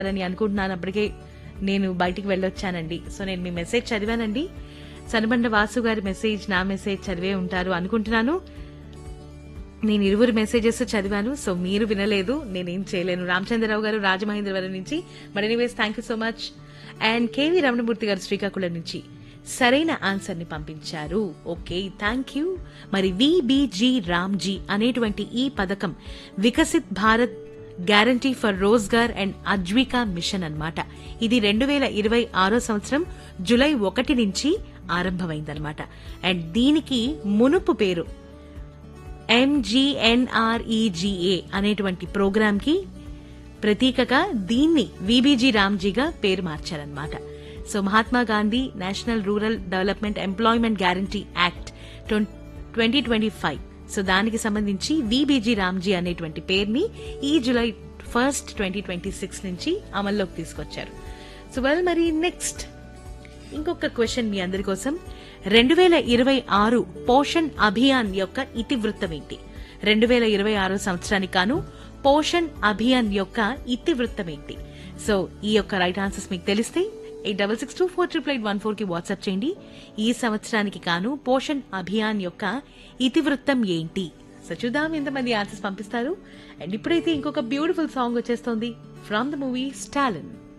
అని అనుకుంటున్నాను అప్పటికే నేను బయటికి వెళ్ళొచ్చానండి సో నేను మీ మెసేజ్ చదివానండి సనబండ వాసు గారి మెసేజ్ నా మెసేజ్ చదివే ఉంటారు అనుకుంటున్నాను నేను ఇరువురు మెసేజెస్ చదివాను సో మీరు వినలేదు నేనేం చేయలేను రామచంద్రరావు గారు రాజమహేంద్రవరం నుంచి but anyways thank you so much and KV Ramanamurthy garu Srikakulam నుంచి సరైన ఆన్సర్ ని పంపించారు ఓకే థ్యాంక్ యూ మరి విబిజి రామ్జీ అనేటువంటి ఈ పథకం Viksit Bharat guarantee for Rozgar and Ajeevika mission అన్నమాట ఇది రెండు వేల ఇరవై ఆరో సంవత్సరం జులై ఒకటి నుంచి ఆరంభమైందన్నమాట అండ్ దీనికి మునుపు పేరు ఎంజీఎన్ఆర్ఈజీఏ అనేటువంటి ప్రోగ్రామ్ కి ప్రతీకగా దీన్ని విబిజి రామ్జీగా పేరు మార్చారన్నమాట so Mahatma Gandhi national rural development employment guarantee act twenty twenty five so దానికి సంబంధించి విబిజి రామ్జీ అనేటువంటి పేరుని ఈ July first twenty twenty six నుంచి అమల్లోకి తీసుకొచ్చారు సో వెల్ మరి నెక్స్ట్ ఇంకొక క్వశ్చన్ మీ అందరి కోసం రెండు వేల ఇరవై ఆరు పోషణ్ అభియాన్ యొక్క ఇతివృత్తం ఏంటి రెండు వేల ఇరవై ఆరో సంవత్సరానికి గాను పోషణ్ అభియాన్ యొక్క ఇతివృత్తం ఏంటి సో ఈ యొక్క రైట్ ఆన్సర్స్ మీకు తెలిస్తే eight double six two four triple eight one four కి వాట్సాప్ చేయండి ఈ సంవత్సరానికి గాను పోషణ్ అభియాన్ యొక్క ఇతివృత్తం ఏంటి సో చూద్దాం ఎంతమంది ఆన్సర్స్ పంపిస్తారు అండ్ ఇప్పుడైతే ఇంకొక బ్యూటిఫుల్ సాంగ్ వచ్చేస్తోంది ఫ్రమ్ ద మూవీ స్టాలిన్